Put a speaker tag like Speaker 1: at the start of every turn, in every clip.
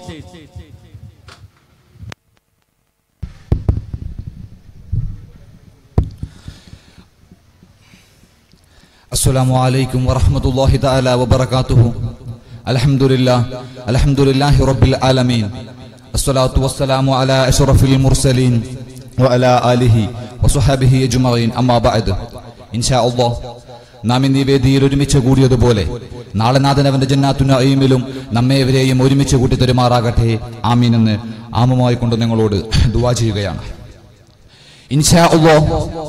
Speaker 1: السلام عليكم ورحمة الله تعالى وبركاته الحمد لله الحمد لله رب العالمين الصلاة والسلام على أشرف المرسلين وعلى آله وصحبه أجمعين أما بعد إن شاء الله നാം ഇന്ന് ഈ വേദിയിൽ ഒരുമിച്ച് കൂടിയതുപോലെ നാളെ നാഥൻ അവന്റെ ജന്നാത്തുന അയിമിലും നമ്മെ ഇവരെയും ഒരുമിച്ച് കൂട്ടി തരുമാറാകട്ടെ ആമീൻ എന്ന് ആമമായി കൊണ്ട് നിങ്ങളോട് ദുവാ ചെയ്യുകയാണ് ഇൻഷാ അല്ലാഹ്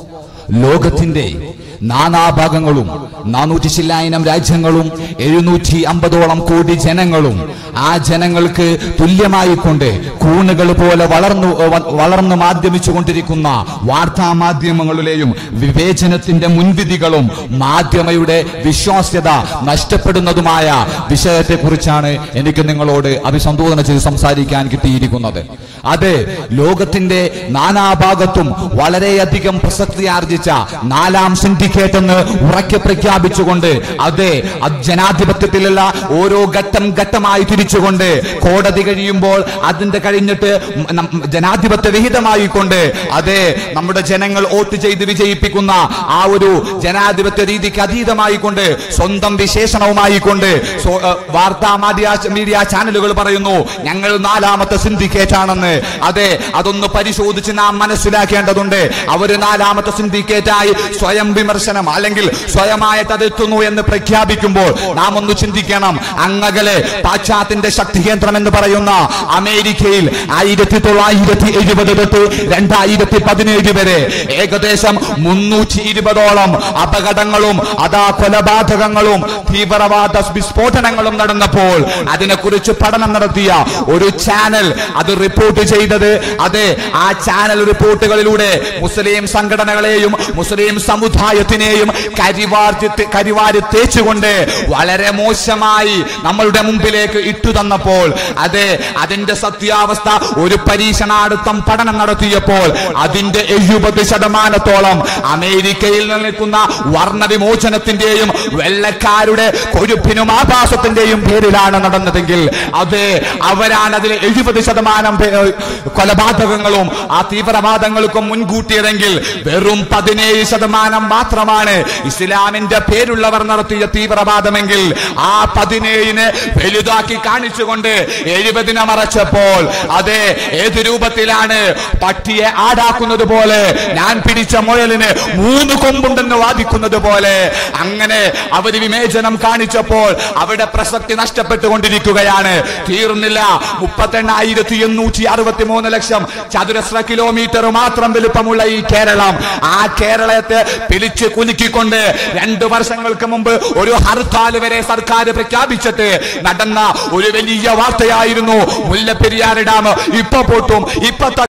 Speaker 1: ലോകത്തിന്റെ നാനാഭാഗങ്ങളും നാനൂറ്റി ചില്ലായിരം രാജ്യങ്ങളും എഴുന്നൂറ്റി അമ്പതോളം കോടി ജനങ്ങളും ആ ജനങ്ങൾക്ക് തുല്യമായി കൊണ്ട് കൂണുകൾ പോലെ വളർന്നു വ- വളർന്നു മാധ്യമിച്ചു കൊണ്ടിരിക്കുന്ന വാർത്താ മാധ്യമങ്ങളിലെയും വിവേചനത്തിന്റെ മുൻവിധികളും മാധ്യമയുടെ വിശ്വാസ്യത നഷ്ടപ്പെടുന്നതുമായ വിഷയത്തെക്കുറിച്ചാണ് എനിക്ക് നിങ്ങളോട് അഭിസംബോധന ചെയ്ത് സംസാരിക്കാൻ കിട്ടിയിരിക്കുന്നത് അത് ലോകത്തിന്റെ നാനാഭാഗത്തും വളരെയധികം പ്രസക്തി ആർജിച്ച നാലാം സിൻഡിക്കേറ്റ് എന്ന് ഉറക്കെ പ്രഖ്യാപിച്ചുകൊണ്ട് അത് അത് ജനാധിപത്യത്തിലുള്ള ഓരോ ഘട്ടം ഘട്ടമായി തിരിച്ചുകൊണ്ട് കോടതി കഴിയുമ്പോൾ അതിന്റെ കഴിഞ്ഞിട്ട് നം- ജനാധിപത്യ വിഹിതമായി കൊണ്ട് അതെ നമ്മുടെ ജനങ്ങൾ വോട്ട് ചെയ്ത് വിജയിപ്പിക്കുന്ന ആ ഒരു ജനാധിപത്യ രീതിക്ക് അതീതമായി കൊണ്ട് സ്വന്തം വിശേഷണവുമായി കൊണ്ട് സോ- ഏഹ് വാർത്താ മാധ്യ മീഡിയ ചാനലുകൾ പറയുന്നു ഞങ്ങൾ നാലാമത്തെ സിൻഡിക്കേറ്റ് ആണെന്ന് അതെ അതൊന്ന് പരിശോധിച്ച് നാം മനസ്സിലാക്കേണ്ടതുണ്ട് അവര് നാലാമത്തെ സിൻഡിക്കേറ്റായി സ്വയം വിമർശനം അല്ലെങ്കിൽ സ്വയമായിട്ട് അതെത്തുന്നു എന്ന് പ്രഖ്യാപിക്കുമ്പോൾ നാം ഒന്ന് ചിന്തിക്കണം അങ്ങകലെ പാശ്ചാത്യന്റെ ശക്തി കേന്ദ്രം എന്ന് പറയുന്ന അമേരിക്കയിൽ ആയിരത്തി തൊള്ളായിരത്തി എഴുപത് തൊട്ട് രണ്ടായിരത്തി പതിനേഴ് വരെ ഏകദേശം മുന്നൂറ്റി ഇരുപതോളം അപകടങ്ങളും അതാ കൊലപാതകങ്ങളും തീവ്രവാദ വിസ്ഫോടനങ്ങളും നടന്നപ്പോൾ അതിനെക്കുറിച്ച് പഠനം നടത്തിയ ഒരു ചാനൽ അത് റിപ്പോർട്ട് ചെയ്തത് അതെ ആ ചാനൽ റിപ്പോർട്ടുകളിലൂടെ മുസ്ലിം സംഘടനകളെയും മുസ്ലിം സമുദായത്തിനെയും കരിവാരി കരിവാരി തേച്ചുകൊണ്ട് വളരെ മോശമായി നമ്മളുടെ മുമ്പിലേക്ക് ഇട്ടു തന്നപ്പോൾ അതെ അതിന്റെ സത്യാവസ്ഥ ഒരു പരീക്ഷണാർത്ഥം പഠനം നടത്തിയപ്പോൾ അതിന്റെ എഴുപത് ശതമാനത്തോളം അമേരിക്കയിൽ നിൽക്കുന്ന വർണ്ണവിമോചനത്തിന്റെയും വെള്ളക്കാരുടെ കൊഴുപ്പിനും ആഭാസത്തിന്റെയും പേരിലാണ് നടന്നതെങ്കിൽ അതെ അവരാണ് അതിൽ എഴുപത് ശതമാനം പേ- കൊലപാതകങ്ങളും ആ തീവ്രവാദങ്ങൾക്കും മുൻകൂട്ടിയതെങ്കിൽ വെറും പതിനേഴ് ശതമാനം മാത്രമാണ് ഇസ്ലാമിന്റെ പേരുള്ളവർ നടത്തിയ തീവ്രവാദമെങ്കിൽ ആ പതിനേഴിന് വലുതാക്കി കാണിച്ചുകൊണ്ട് എഴുപതിനെ മറച്ചപ്പോൾ അതെ ഏത് രൂപത്തിലാണ് പട്ടിയെ ആടാക്കുന്നത് പോലെ ഞാൻ പിടിച്ച മുയലിന് മൂന്ന് കൊമ്പുണ്ടെന്ന് വാദിക്കുന്നത് പോലെ അങ്ങനെ അവര് വിമേചനം കാണിച്ചപ്പോൾ അവിടെ പ്രസക്തി നഷ്ടപ്പെട്ടുകൊണ്ടിരിക്കുകയാണ് തീർന്നില്ല മുപ്പത്തെണ്ണായിരത്തി എണ്ണൂറ്റി അറുപത്തി മൂന്ന് ലക്ഷം ചതുരശ്ര കിലോമീറ്റർ മാത്രം വലുപ്പമുള്ള ഈ കേരളം ആ കേരളത്തെ പിടിച്ച് കുലുക്കിക്കൊണ്ട് രണ്ടു വർഷങ്ങൾക്ക് മുമ്പ് ഒരു ഹർത്താൽ വരെ സർക്കാർ പ്രഖ്യാപിച്ചിട്ട് നടന്ന ഒരു വലിയ വാർത്തയായിരുന്നു മുല്ലപ്പെരിയാർ ഡാം ഇപ്പൊ പൊട്ടും ഇപ്പൊ